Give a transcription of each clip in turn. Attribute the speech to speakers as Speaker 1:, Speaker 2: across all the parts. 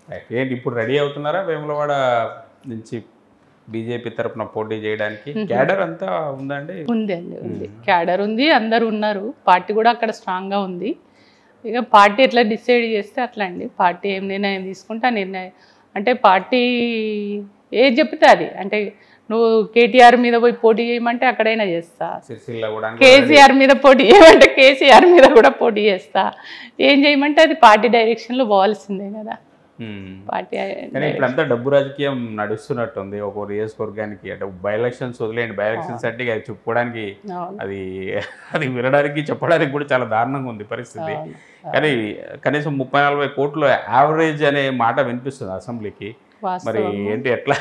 Speaker 1: ఏంటి ఇప్పుడు రెడీ అవుతున్నారా వేములవాడ నుంచి బీజేపీ తరపున పోటీ చేయడానికి క్యాడర్ అంతా ఉందండి
Speaker 2: ఉంది అండి ఉంది క్యాడర్ ఉంది అందరు ఉన్నారు పార్టీ కూడా అక్కడ స్ట్రాంగ్గా ఉంది ఇక పార్టీ ఎట్లా డిసైడ్ చేస్తే అట్లా అండి పార్టీ ఏం నిర్ణయం తీసుకుంటే ఆ నిర్ణయం అంటే పార్టీ ఏది చెప్తే అది అంటే నువ్వు కేటీఆర్ మీద పోయి పోటీ చేయమంటే అక్కడైనా చేస్తా
Speaker 1: సిరిసిల్ల కూడా
Speaker 2: కేసీఆర్ మీద పోటీ చేయమంటే కేసీఆర్ మీద కూడా పోటీ చేస్తా ఏం చేయమంటే అది పార్టీ డైరెక్షన్లో పోవాల్సిందే కదా
Speaker 1: ఉమ్.
Speaker 2: పార్టీ
Speaker 1: కానీ ఇప్పుడు అంతా డబ్బు రాజకీయం నడుస్తున్నట్టుంది ఒక నియోజకవర్గానికి అంటే బై ఎలక్షన్స్ వదిలేయండి బై ఎలక్షన్స్ అంటే ఇక అది చెప్పుకోవడానికి
Speaker 2: అవును
Speaker 1: అది అది వినడానికి చెప్పడానికి కూడా చాలా దారుణంగా ఉంది పరిస్థితి
Speaker 2: అవును.
Speaker 1: కానీ కనీసం ముప్పై నలభై కోట్లు యావరేజ్ అనే మాట వినిపిస్తుంది అసెంబ్లీకి మరి
Speaker 2: వాస్తవం
Speaker 1: ఏంటి ఎట్లా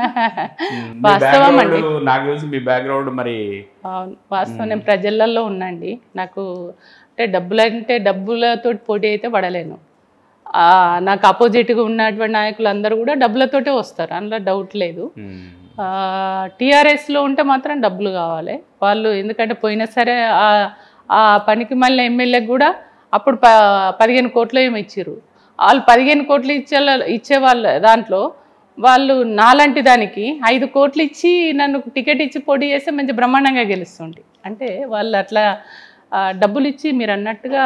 Speaker 1: మీ
Speaker 2: వాస్తవం అండి.
Speaker 1: background, నాకు తెలిసి మీ బ్యాక్గ్రౌండ్ మరి
Speaker 2: అవును వాస్తవం నేను ప్రజలలో ఉన్నాండి నాకు అంటే డబ్బులు అంటే డబ్బులతో పోటీ అయితే పడలేను ఆ, నాకు అపోజిట్గా ఉన్నటువంటి నాయకులు అందరూ కూడా డబ్బులతోటే వస్తారు అందులో డౌట్ లేదు
Speaker 1: ఉమ్,
Speaker 2: టీఆర్ఎస్లో ఉంటే మాత్రం డబ్బులు కావాలి వాళ్ళు ఎందుకంటే పోయినా సరే ఆ- ఆ పనికి మళ్ళీ ఎమ్మెల్యేకి కూడా అప్పుడు ప పదిహేను కోట్లు ఏమి ఇచ్చారు వాళ్ళు పదిహేను కోట్లు ఇచ్చే ఇచ్చే వాళ్ళ దాంట్లో వాళ్ళు నాలాంటి దానికి ఐదు కోట్లు ఇచ్చి నన్ను టికెట్ ఇచ్చి పోటీ చేస్తే మంచి బ్రహ్మాండంగా గెలుస్తుంటే అంటే వాళ్ళు అట్లా ఆ, డబ్బులు ఇచ్చి మీరు అన్నట్టుగా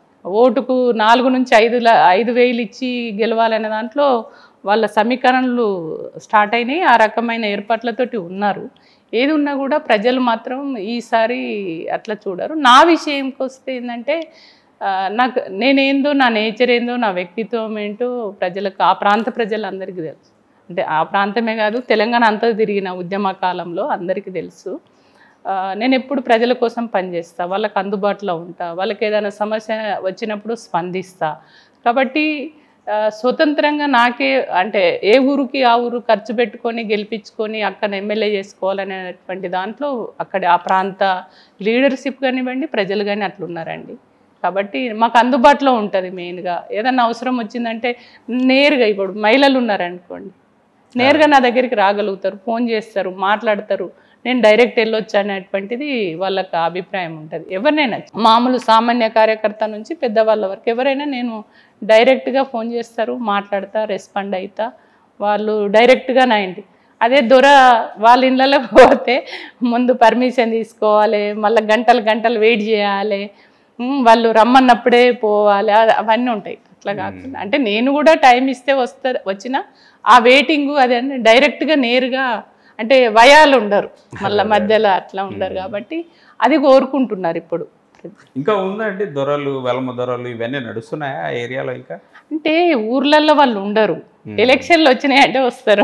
Speaker 2: ఓటుకు నాలుగు నుంచి ఐదు ల- ఐదు వేలు ఇచ్చి గెలవాలనే దాంట్లో వాళ్ళ సమీకరణలు స్టార్ట్ అయినాయి ఆ రకమైన ఏర్పాట్లతోటి ఉన్నారు ఏది ఉన్నా కూడా ప్రజలు మాత్రం ఈసారి అట్లా చూడరు నా విషయంకి వస్తే ఏంటంటే ఆ, నాకు నేనేందో నా నేచర్ ఏందో నా వ్యక్తిత్వం ఏంటో ప్రజలకు ఆ ప్రాంత ప్రజలందరికీ తెలుసు అంటే ఆ ప్రాంతమే కాదు తెలంగాణ అంతా తిరిగిన ఉద్యమ కాలంలో అందరికీ తెలుసు ఆ, నేను ఎప్పుడు ప్రజల కోసం పనిచేస్తా వాళ్ళకి అందుబాటులో ఉంటా వాళ్ళకి ఏదైనా సమస్య వచ్చినప్పుడు స్పందిస్తా కాబట్టి ఆ, స్వతంత్రంగా నాకే అంటే ఏ ఊరికి ఆ ఊరు ఖర్చు పెట్టుకొని గెలిపించుకొని అక్కడ ఎమ్మెల్యే చేసుకోవాలనేటువంటి దాంట్లో అక్కడ ఆ ప్రాంత లీడర్షిప్ కానివ్వండి ప్రజలు కానీ అట్లున్నారండి కాబట్టి మాకు అందుబాటులో ఉంటుంది మెయిన్గా ఏదన్నా అవసరం వచ్చిందంటే నేరుగా ఇప్పుడు మహిళలు ఉన్నారనుకోండి నేరుగా నా దగ్గరికి రాగలుగుతారు ఫోన్ చేస్తారు మాట్లాడతారు నేను డైరెక్ట్ వెళ్ళొచ్చు అనేటువంటిది వాళ్ళకి అభిప్రాయం ఉంటుంది ఎవరినైనా మామూలు సామాన్య కార్యకర్త నుంచి పెద్దవాళ్ళ వరకు ఎవరైనా నేను డైరెక్ట్గా ఫోన్ చేస్తారు మాట్లాడతా రెస్పాండ్ అవుతా వాళ్ళు డైరెక్ట్గా నా ఇంటి అదే దొర వాళ్ళ ఇళ్ళలో పోతే ముందు పర్మిషన్ తీసుకోవాలి మళ్ళీ గంటలు గంటలు వెయిట్ చేయాలి ఉమ్, వాళ్ళు రమ్మన్నప్పుడే పోవాలి అ- అవన్నీ ఉంటాయి అట్లా కాకుండా అంటే నేను కూడా టైం ఇస్తే వస్తా వచ్చిన ఆ వెయిటింగ్ అదే డైరెక్ట్గా నేరుగా అంటే వయాలు ఉండరు మళ్ళీ మధ్యలో అట్లా ఉండరు కాబట్టి అది కోరుకుంటున్నారు ఇప్పుడు
Speaker 1: ఇంకా ఉందండి దొరలు వెలమ దొరలు ఇవన్నీ నడుస్తున్నాయా ఆ ఏరియాలో ఇంకా
Speaker 2: అంటే ఊర్లలో వాళ్ళు ఉండరు ఎలక్షన్లు వచ్చినాయి అంటే వస్తారు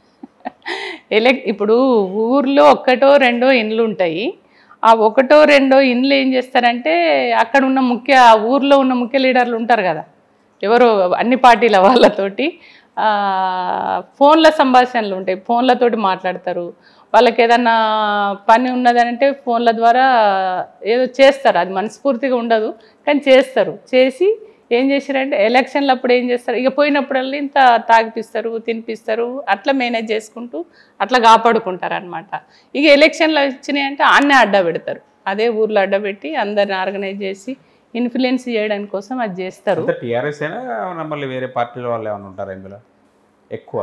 Speaker 2: ఎలక్ ఇప్పుడు ఊర్లో ఒక్కటో రెండో ఇండ్లు ఉంటాయి ఆ ఒకటో రెండో ఇండ్లు ఏం చేస్తారంటే అక్కడ ఉన్న ముఖ్య ఆ ఊర్లో ఉన్న ముఖ్య లీడర్లు ఉంటారు కదా ఎవరో అన్ని పార్టీల వాళ్ళతోటి ఆ, ఫోన్ల సంభాషణలు ఉంటాయి ఫోన్లతోటి మాట్లాడతారు వాళ్ళకి ఏదన్నా పని ఉన్నదంటే ఫోన్ల ద్వారా ఏదో చేస్తారు అది మనస్ఫూర్తిగా ఉండదు కానీ చేస్తారు చేసి ఏం చేశారంటే ఎలక్షన్లు అప్పుడు ఏం చేస్తారు ఇక పోయినప్పుడల్లా ఇంత తాగిపిస్తారు తినిపిస్తారు అట్లా మేనేజ్ చేసుకుంటూ అట్లా కాపాడుకుంటారు అనమాట ఇక ఎలక్షన్లు వచ్చినాయి అంటే అన్నీ అడ్డ పెడతారు అదే ఊర్లో అడ్డ పెట్టి అందరిని ఆర్గనైజ్ చేసి ఇన్ఫ్లుయెన్స్ చేయడానికి కోసం అది చేస్తారు
Speaker 1: అంతా టీఆర్ఎస్ అయినా ఏమన్నా మళ్ళీ వేరే పార్టీల వాళ్ళు ఏమైనా ఉంటారా ఇందులో ఎక్కువ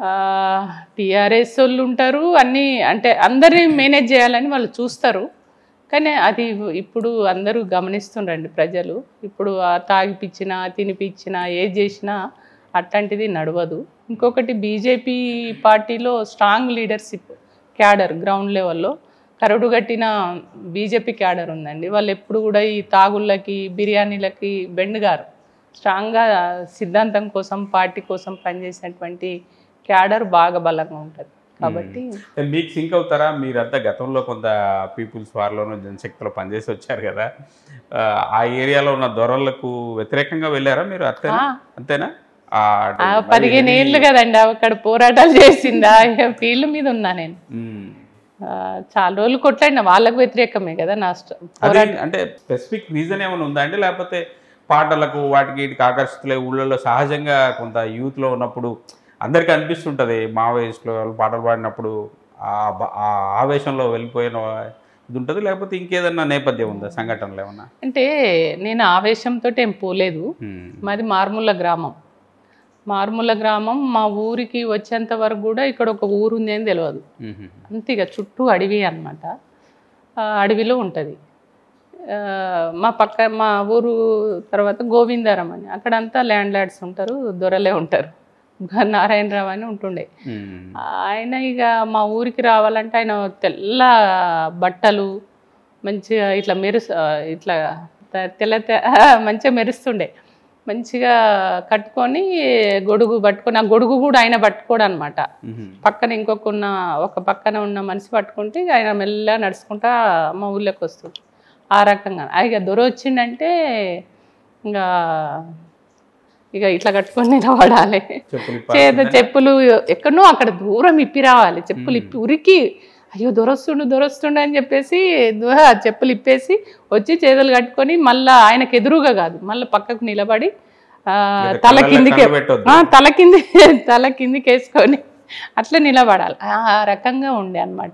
Speaker 2: టీఆర్ఎస్ వాళ్ళు ఉంటారు అన్నీ అంటే అందరినీ మేనేజ్ చేయాలని వాళ్ళు చూస్తారు కానీ అది ఇప్పుడు అందరూ గమనిస్తుండండి ప్రజలు ఇప్పుడు ఆ తాగిపిచ్చినా తినిపించినా ఏది చేసినా అట్లాంటిది నడవదు ఇంకొకటి బీజేపీ పార్టీలో స్ట్రాంగ్ లీడర్షిప్ క్యాడర్ గ్రౌండ్ లెవెల్లో కరడుగట్టిన బీజేపీ క్యాడర్ ఉందండి వాళ్ళు ఎప్పుడు కూడా ఈ తాగుళ్ళకి బిర్యానీలకి బెండ్గారు స్ట్రాంగ్గా సిద్ధాంతం కోసం పార్టీ కోసం పనిచేసినటువంటి క్యాడర్ బాగా బలంగా ఉంటుంది కాబట్టి
Speaker 1: మీకు సింక్ అవుతారా మీరంతా గతంలో కొంత పీపుల్స్ వార్లోనూ జనశక్తిలో పనిచేసి వచ్చారు కదా ఆ, ఆ ఏరియాలో ఉన్న దొరలకు వ్యతిరేకంగా వెళ్ళారా మీరు అంతేనా
Speaker 2: ఆ.
Speaker 1: అంతేనా ఆ, అంటే
Speaker 2: ఆ
Speaker 1: మరి
Speaker 2: పదిహేను
Speaker 1: ఇది-
Speaker 2: ఏళ్ళు కదండి అక్కడ పోరాటాలు చేసిందా ఫీల్డ్ మీద ఉన్నా నేను
Speaker 1: ఉమ్.
Speaker 2: ఆ, చాలా రోజులు కొట్లాడిన వాళ్ళకు వ్యతిరేకమే కదా నా స్ట-
Speaker 1: అది అంటే స్పెసిఫిక్ రీజన్ ఏమైనా ఉందా అంటే లేకపోతే పాటలకు వాటికి వీటికి ఆకర్షితులే ఊళ్ళలో సహజంగా కొంత యూత్లో ఉన్నప్పుడు అందరికీ అనిపిస్తుంటుంది మావోయిస్టులు వాళ్ళు పాటలు పాడినప్పుడు ఆ బ- ఆ ఆవేశంలో వెళ్ళిపోయిన ఇది ఉంటుంది లేకపోతే ఇంకేదన్నా నేపథ్యం ఉందా సంఘటనలు ఏమన్నా
Speaker 2: అంటే నేను ఆవేశంతో ఏం పోలేదు
Speaker 1: ఉమ్.
Speaker 2: మాది మారుమూల గ్రామం మారుమూల గ్రామం మా ఊరికి వచ్చేంత వరకు కూడా ఇక్కడ ఒక ఊరు ఉంది అని తెలియదు
Speaker 1: మ్మ్.
Speaker 2: అంతే ఇక చుట్టూ అడవి అనమాట అడవిలో ఉంటుంది మా పక్క మా ఊరు తర్వాత గోవిందారం అని అక్కడంతా ల్యాండ్ లార్డ్స్ ఉంటారు దొరలే ఉంటారు నారాయణరావు అని ఉంటుండే
Speaker 1: మ్మ్.
Speaker 2: ఆయన ఇక మా ఊరికి రావాలంటే ఆయన తెల్ల బట్టలు మంచిగా ఇట్లా మెరుసు ఇట్లా త- తెల్ల తె- మంచిగా మెరుస్తుండే మంచిగా కట్టుకొని గొడుగు పట్టుకొని ఆ గొడుగు కూడా ఆయన పట్టుకోడు అనమాట
Speaker 1: మ్మ్.
Speaker 2: పక్కన ఇంకొక ఉన్న ఒక పక్కన ఉన్న మనిషి పట్టుకుంటే ఇక ఆయన మెల్లగా నడుచుకుంటా మా ఊళ్ళోకి వస్తుంది ఆ రకంగా ఆ ఇక దొర వచ్చిందంటే ఇంకా ఇక ఇట్లా కట్టుకొని నిలబడాలి
Speaker 1: చెప్పులు ఇప్ప-
Speaker 2: చేత చెప్పులు ఎక్కడనో అక్కడ దూరం ఇప్పి రావాలి చెప్పులు ఇప్పి ఉరికి అయ్యో దొరొస్తుండు దొరొస్తుండు అని చెప్పేసి దూర చెప్పులు ఇప్పేసి వచ్చి చేతులు కట్టుకొని మళ్ళా ఆయనకు ఎదురుగా కాదు మళ్ళీ పక్కకు నిలబడి ఆ,
Speaker 1: ఇక
Speaker 2: తల
Speaker 1: కళ్ళల్లో
Speaker 2: కిందికి
Speaker 1: కళ్ళు పెట్టొద్దు.
Speaker 2: ఆ, తల కింది తల కిందికి వేసుకొని అట్లా నిలబడాలి ఆ రకంగా ఉండే అనమాట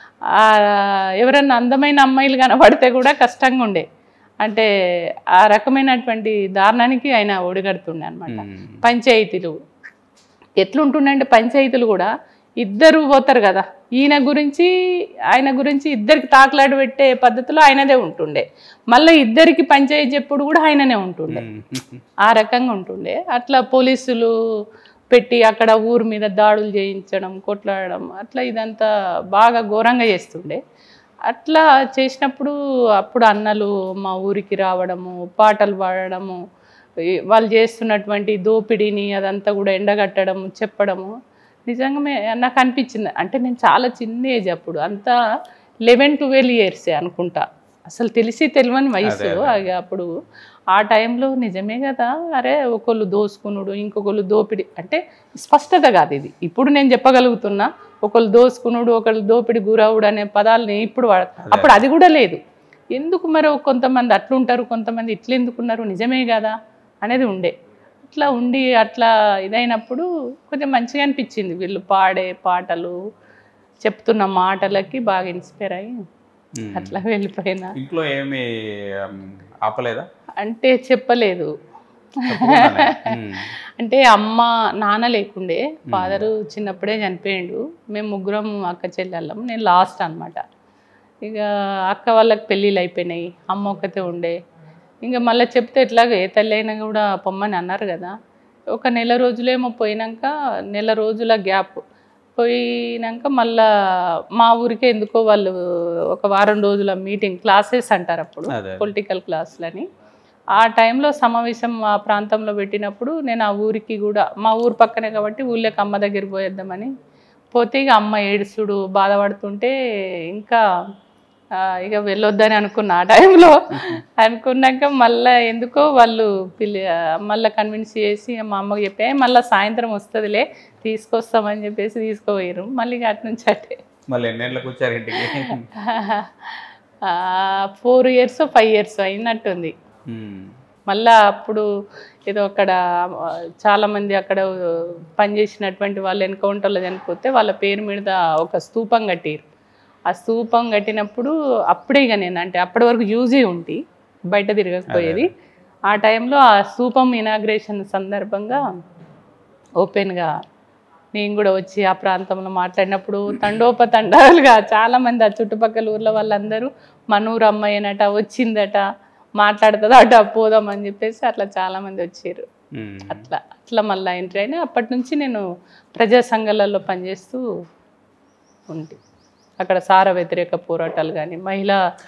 Speaker 2: ఎవరన్నా అందమైన అమ్మాయిలు కనబడితే కూడా కష్టంగా ఉండే అంటే ఆ రకమైనటువంటి దారుణానికి ఆయన ఒడిగడుతుండే అనమాట
Speaker 1: మ్మ్.
Speaker 2: పంచాయతీలు ఎట్లుంటుండే అంటే పంచాయతీలు కూడా ఇద్దరు పోతారు కదా ఈయన గురించి ఆయన గురించి ఇద్దరికి తాకలాట పెట్టే పద్ధతిలో ఆయనదే ఉంటుండే మళ్ళీ ఇద్దరికి పంచాయతీ చెప్పుడు కూడా ఆయననే ఉంటుండే
Speaker 1: మ్మ్.
Speaker 2: ఆ రకంగా ఉంటుండే అట్లా పోలీసులు పెట్టి అక్కడ ఊరు మీద దాడులు చేయించడం కొట్లాడడం అట్లా ఇదంతా బాగా ఘోరంగా చేస్తుండే అట్లా చేసినప్పుడు అప్పుడు అన్నలు మా ఊరికి రావడము పాటలు పాడడము ఈ- వాళ్ళు చేస్తున్నటువంటి దోపిడీని అదంతా కూడా ఎండగట్టడము చెప్పడము నిజంగా మే- నాకు అనిపించింది అంటే నేను చాలా చిన్న ఏజ్ అప్పుడు అంతా లెవెన్ ట్వెల్వ్ ఇయర్సే అనుకుంటా అసలు తెలిసి తెలియని వయసు అది అప్పుడు ఆ టైంలో నిజమే కదా అరే ఒకళ్ళు దోసుకునుడు ఇంకొకళ్ళు దోపిడి అంటే స్పష్టత కాదు ఇది ఇప్పుడు నేను చెప్పగలుగుతున్నా ఒకళ్ళు దోసుకునుడు ఒకళ్ళు దోపిడి గురవుడు అనే పదాలని ఇప్పుడు వాడ అప్పుడు అది కూడా లేదు ఎందుకు మరి కొంతమంది అట్లుంటారు కొంతమంది ఇట్లా ఎందుకున్నారు నిజమే కదా అనేది ఉండే అట్లా ఉండి అట్లా ఇదైనప్పుడు కొంచెం మంచిగా అనిపించింది వీళ్ళు పాడే పాటలు చెప్తున్న మాటలకి బాగా ఇన్స్పైర్ అయ్యి
Speaker 1: మ్మ్.
Speaker 2: అట్లా వెళ్ళిపోయినా
Speaker 1: ఇంట్లో ఏమి ఆమ్, ఆపలేదా
Speaker 2: అంటే చెప్పలేదు
Speaker 1: తప్పకుండానే. మ్మ్.
Speaker 2: అంటే అమ్మ నాన్న లేకుండే ఫాదరు చిన్నప్పుడే చనిపోయిండు మేము ముగ్గురం అక్క చెల్లెళ్ళం నేను లాస్ట్ అన్నమాట ఇక అక్క వాళ్ళకి పెళ్ళిళ్ళు అయిపోయినాయి అమ్మ ఒక్కతే ఉండే ఇంకా మళ్ళీ చెప్తే ఎట్లాగో ఏ తల్లి అయినా కూడా పొమ్మని అన్నారు కదా ఒక నెల రోజులేమో పోయినాక నెల రోజుల గ్యాప్ పోయినాక మళ్ళా మా ఊరికే ఎందుకో వాళ్ళు ఒక వారం రోజుల మీటింగ్ క్లాసెస్ అంటారు అప్పుడు
Speaker 1: అదే.
Speaker 2: పొలిటికల్ క్లాసులని ఆ టైంలో సమావేశం ఆ ప్రాంతంలో పెట్టినప్పుడు నేను ఆ ఊరికి కూడా మా ఊరు పక్కనే కాబట్టి ఊళ్ళోకి అమ్మ దగ్గరికి పోయేద్దామని పోతే ఇక అమ్మ ఏడుస్తుడు బాధపడుతుంటే ఇంకా ఆ, ఇక వెళ్ళొద్దని అనుకున్నా ఆ టైంలో అనుకున్నాక మళ్ళీ ఎందుకో వాళ్ళు పిల్లి మళ్ళీ కన్విన్స్ చేసి మా అమ్మకి చెప్పే మళ్ళీ సాయంత్రం వస్తుందిలే తీసుకొస్తామని చెప్పేసి తీసుకుపోయారు మళ్ళీ ఇక అటు నుంచి అటే
Speaker 1: మళ్ళీ ఎన్నేళ్ళకి వచ్చారు ఇంటికి
Speaker 2: ఫోర్ ఇయర్స్ ఫైవ్ ఇయర్స్ అయినట్టుంది
Speaker 1: మ్మ్.
Speaker 2: మళ్ళా అప్పుడు ఏదో అక్కడ ఆ, చాలా మంది అక్కడ పనిచేసినటువంటి వాళ్ళు ఎన్కౌంటర్లో చనిపోతే వాళ్ళ పేరు మీద ఒక స్తూపం కట్టారు ఆ స్తూపం కట్టినప్పుడు అప్పుడే ఇక నేను అంటే అప్పటి వరకు యూజీ ఉంటి బయట తిరగకపోయేది ఆ టైంలో ఆ స్తూపం ఇనాగ్రేషన్ సందర్భంగా ఓపెన్గా నేను కూడా వచ్చి ఆ ప్రాంతంలో మాట్లాడినప్పుడు తండోపతండాలుగా చాలా మంది ఆ చుట్టుపక్కల ఊర్ల వాళ్ళందరూ మనూరు అమ్మాయినట వచ్చిందట మాట్లాడుతుందట పోదాం అని చెప్పేసి అట్లా చాలా మంది వచ్చారు
Speaker 1: మ్మ్.
Speaker 2: అట్లా అట్లా మళ్ళీ ఎంట్రీ అయినా అప్పటి నుంచి నేను ప్రజా సంఘాలలో పనిచేస్తూ ఉంటి అక్కడ సార వ్యతిరేక పోరాటాలు కానీ మహిళా